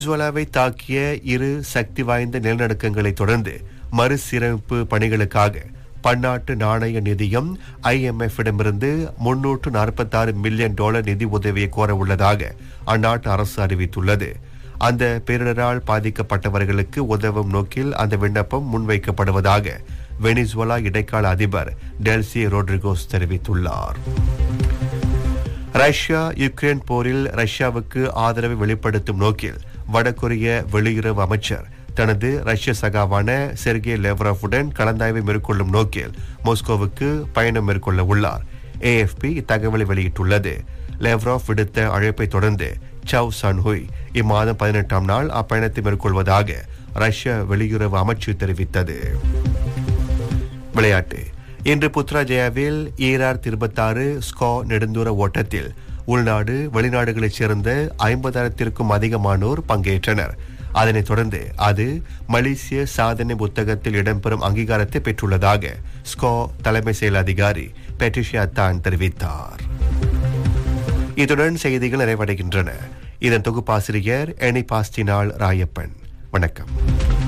வெனிசுவேலாவை தாக்கிய இரு சக்தி வாய்ந்த நிலநடுக்கங்களை தொடர்ந்து மறுசீரமைப்பு பணிகளுக்காக பன்னாட்டு நாணய நிதியம் IMF இடமிருந்து முன்னூற்று நாற்பத்தாறு மில்லியன் டாலர் நிதி உதவியை கோர உள்ளதாக அந்நாட்டு அரசு அறிவித்துள்ளது அந்த பேரிடரால் பாதிக்கப்பட்டவர்களுக்கு உதவும் நோக்கில் அந்த விண்ணப்பம் முன்வைக்கப்படுவதாக வெனிசுவேலா இடைக்கால அதிபர் டெல்சி ரோட்ரிகோஸ் தெரிவித்துள்ளார் ரஷ்யா யுக்ரைன் போரில் ரஷ்யாவுக்கு ஆதரவை வெளிப்படுத்தும் நோக்கில் வடகொரிய வெளியுறவு அமைச்சர் தனது ரஷ்ய சகாவான செர்கே லெவ்ரோவுடன் கலந்தாய்வை மேற்கொள்ளும் நோக்கில் மாஸ்கோவுக்கு பயணம் மேற்கொள்ள உள்ளார் ஏஎஃப்பி இத்தகவலை வெளியிட்டுள்ளது லெவ்ரோவ் விடுத்த அழைப்பை தொடர்ந்து சவ் சன்ஹுய் இம்மாதம் பதினெட்டாம் நாள் அப்பயணத்தை மேற்கொள்வதாக ரஷ்ய வெளியுறவு அமைச்சு தெரிவித்தது விளையாட்டு இன்று புத்ராஜயாவில் ஈரார் இருபத்தாறு ஸ்கா நெடுந்தூர ஓட்டத்தில் உள்நாடு வெளிநாடுகளைச் சேர்ந்த ஐம்பதாயிரத்திற்கும் அதிகமானோர் பங்கேற்றனர் அதனைத் தொடர்ந்து அது மலேசிய சாதனை புத்தகத்தில் இடம்பெறும் அங்கீகாரத்தை பெற்றுள்ளதாக ஸ்கா தலைமை செயல் அதிகாரி பெட்ரிஷியா தான் தெரிவித்தார் இத்துடன் செய்திகள் நிறைவடைகின்றன இதன் தொகுப்பாசிரியர் எனி பாஸ்டினால் ராயப்பன் வணக்கம்